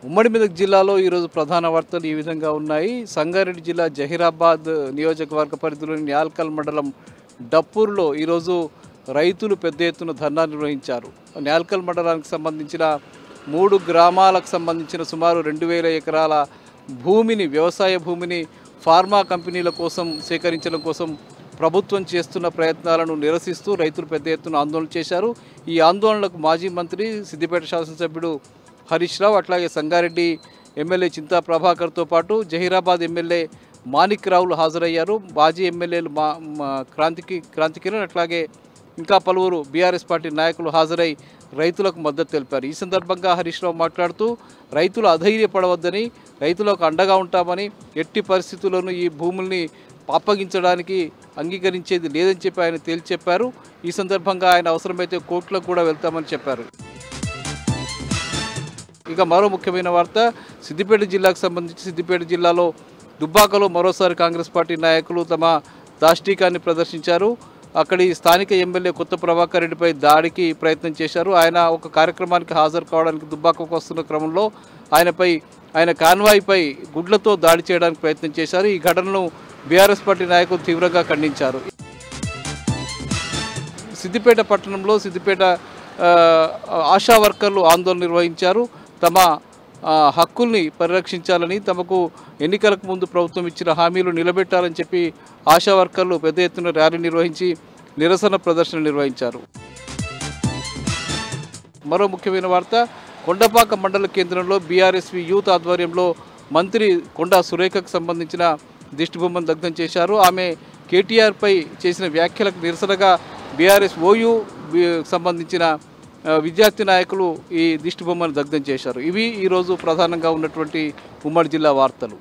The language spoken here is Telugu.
ఉమ్మడి మెదక్ జిల్లాలో ఈరోజు ప్రధాన వార్తలు ఈ విధంగా ఉన్నాయి సంగారెడ్డి జిల్లా జహీరాబాద్ నియోజకవర్గ పరిధిలోని న్యాల్కల్ మండలం డప్పూర్లో ఈరోజు రైతులు పెద్ద ఎత్తున ధర్నా నిర్వహించారు న్యాల్కల్ మండలానికి సంబంధించిన మూడు గ్రామాలకు సంబంధించిన సుమారు రెండు వేల ఎకరాల భూమిని వ్యవసాయ భూమిని ఫార్మా కంపెనీల కోసం సేకరించడం కోసం ప్రభుత్వం చేస్తున్న ప్రయత్నాలను నిరసిస్తూ రైతులు పెద్ద ఎత్తున ఆందోళన చేశారు ఈ ఆందోళనలకు మాజీ మంత్రి సిద్దిపేట శాసనసభ్యుడు హరీష్ రావు అట్లాగే సంగారెడ్డి ఎమ్మెల్యే చింతా ప్రభాకర్తో పాటు జహీరాబాద్ ఎమ్మెల్యే మాణిక్ రావులు హాజరయ్యారు మాజీ ఎమ్మెల్యేలు మా మా క్రాంతికి క్రాంతి కిరణ్ అట్లాగే ఇంకా పలువురు బీఆర్ఎస్ పార్టీ నాయకులు హాజరై రైతులకు మద్దతు తెలిపారు ఈ సందర్భంగా హరీష్ రావు మాట్లాడుతూ రైతులు అధైర్యపడవద్దని రైతులకు అండగా ఉంటామని ఎట్టి పరిస్థితుల్లోనూ ఈ భూముల్ని అప్పగించడానికి అంగీకరించేది లేదని చెప్పి ఆయన తేల్చి చెప్పారు ఈ సందర్భంగా ఆయన అవసరమైతే కోర్టులకు కూడా వెళ్తామని చెప్పారు ఇక మరో ముఖ్యమైన వార్త సిద్దిపేట జిల్లాకు సంబంధించి సిద్దిపేట జిల్లాలో దుబ్బాకలో మరోసారి కాంగ్రెస్ పార్టీ నాయకులు తమ దాష్టీకాన్ని ప్రదర్శించారు అక్కడి స్థానిక ఎమ్మెల్యే కొత్త ప్రభాకర్ రెడ్డిపై దాడికి ప్రయత్నం చేశారు ఆయన ఒక కార్యక్రమానికి హాజరు కావడానికి దుబ్బాకకు వస్తున్న క్రమంలో ఆయనపై ఆయన కాన్వాయ్పై గుడ్లతో దాడి చేయడానికి ప్రయత్నం చేశారు ఈ ఘటనను బీఆర్ఎస్ పార్టీ నాయకులు తీవ్రంగా ఖండించారు సిద్దిపేట పట్టణంలో సిద్దిపేట ఆ, ఆశా వర్కర్లు ఆందోళన నిర్వహించారు తమ ఆ, హక్కుల్ని పరిరక్షించాలని తమకు ఎన్నికలకు ముందు ప్రభుత్వం ఇచ్చిన హామీలు నిలబెట్టాలని చెప్పి ఆశా వర్కర్లు పెద్ద ఎత్తున ర్యాలీ నిర్వహించి నిరసన ప్రదర్శన నిర్వహించారు మరో ముఖ్యమైన వార్త కొండపాక మండల కేంద్రంలో బీఆర్ఎస్వి యూత్ ఆధ్వర్యంలో మంత్రి కొండా సురేఖకు సంబంధించిన దిష్టిబొమ్మను దగ్ధం చేశారు ఆమె కేటీఆర్పై చేసిన వ్యాఖ్యలకు నిరసనగా బీఆర్ఎస్ ఓయూ సంబంధించిన ఆ, విద్యార్థి నాయకులు ఈ దిష్టిబొమ్మను దగ్ధం చేశారు ఇవి ఈరోజు ప్రధానంగా ఉన్నటువంటి ఉమ్మడి జిల్లా వార్తలు